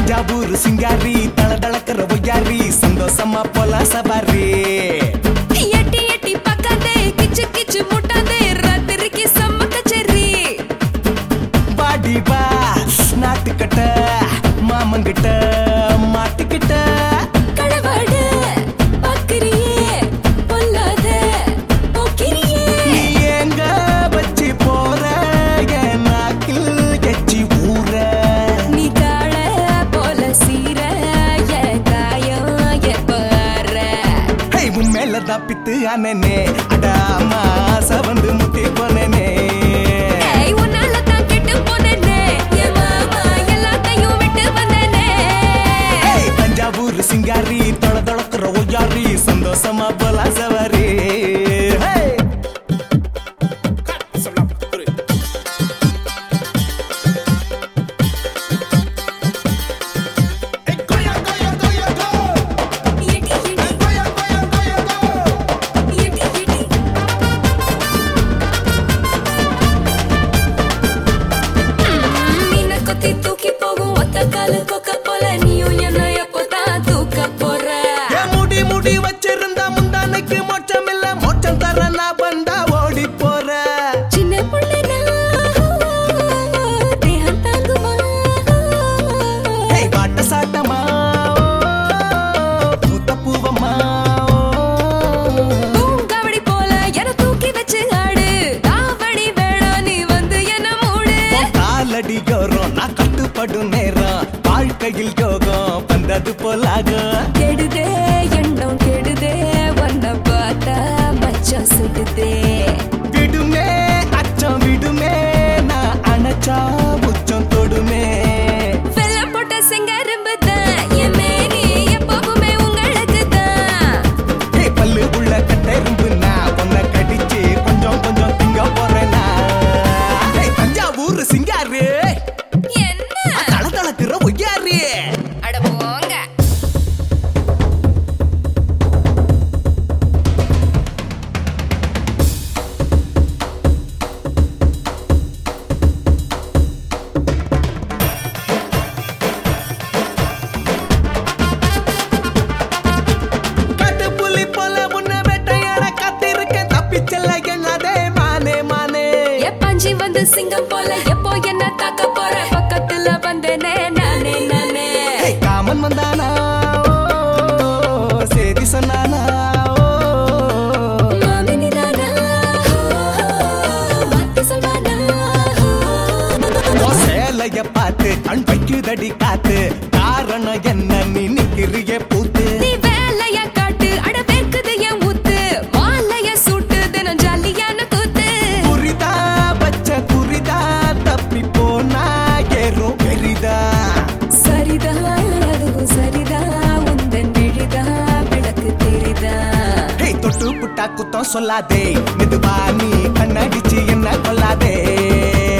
தஞ்சாவூர் சிங்காரி தள தளக்கிற ஒய்யாரி சந்தோஷமா போலாம் சபாரி எட்டி எட்டி பக்காதே கிச்சு கிச்சு முட்டாதே ராத்திரிக்கு செம்ம கச்சேரி பாடி பா நாட்டுக்கட்ட மாமங்கிட்ட மாட்டிக்கிட்ட கடவாட பாக்குறியே பொல்லாத போக்கிரியே நீ எங்க வச்சு போற என் நாக்கில் எச்சி ஊற நீ காள போல சீர என் காயம் எப்பாற ஹே உன் மேலதான் பித்து அனனே அடாமா சவந்து முட்டி போனனே ஏய் உன்னால தான் கெட்டு போனேனே என் மாமா எல்லாத்தையும் விட்டு வந்தேனே ஹே தஞ்சாவூர் சிங்காரி தொள தொளக்குற ஒய்யாரி சந்தோஷமா போலாம் சவாரி ஹே எட்டி எட்டி எட்டி எட்டி மீனை கொத்தி தூக்கி போகும் ஒத்த காலு கொக்க போல நீயும் என்ன எப்போதான் தூக்க போற என் முடி முடி வச்சிருந்தா முந்தானைக்கு மோட்சம் இல்ல மோட்சம் தர நான் வந்தா ஓடி போற சின்ன புள்ளனா தேகம் தாங்குமா ஹே வாட்ட சாட்டமா பூத்த பூவமா பூங்காவடி போல என தூக்கி வச்சு ஆடு தாவடி வேணாம் நீ வந்து என்ன மூடு காலடி யோரம் நான் கட்டுப்படும் நேரம் வாழ்க்கையில் யோகம் வந்தது போலாகும் கெடுதே எண்ணம் கெடுதே உன்னை பார்த்தா மச்சம் சுடுதே விடுமே அச்சம் விடுமே நான் அணைச்சா உச்சம் தொடுமே வெள்ளம் போட்ட செங்கரும்பு தான் என் மேனி எப்பவுமே உங்களுக்கு தான் ஹே பல்லு உள்ள கட்டெரும்பு நான் பொண்ணை கடிச்சு கொஞ்சம் கொஞ்சம் திங்க போறேனா ஹே தஞ்சாவூர் சிங்காரு என்ன தள தளக்குற ஒய்யாரு அட போங்க காட்டு புலி போல முன்ன வேட்டையாட காத்திருக்கேன் தப்பிச்செல்ல எண்ணாதே மானே மானே எப்பாஞ்சி வந்து சிங்கம் போல எப்போ என்ன தாக்க போற பக்கத்துல வந்தேனே நானே நானே ஹே காமன் வந்தானா ஓ, சேதி சொன்னானா ஓ. மாமினிதானா மாத்தி சொல்வானா உன் சேலைய பார்த்து கண் வைக்குதடி காத்து காரணம் என்ன நீ நிக்கிறிய பூத்து நீ வேலைய காட்டு அட வேர்க்குது என் ஊத்து மாலைய சூட்டு தினம் ஜாலியான கூத்து புரிதா பச்சை குறிதா தப்பி போனா ஏறும் பெரிதா சரிதான் அதுவும் சரிதான் உந்தன் விழிதான் விளக்கு தெரிதா ஹே தொட்டு புட்டா குத்தம் சொல்லாதே மெதுவா நீ கண்ணடிச்சு என்ன கொல்லாதே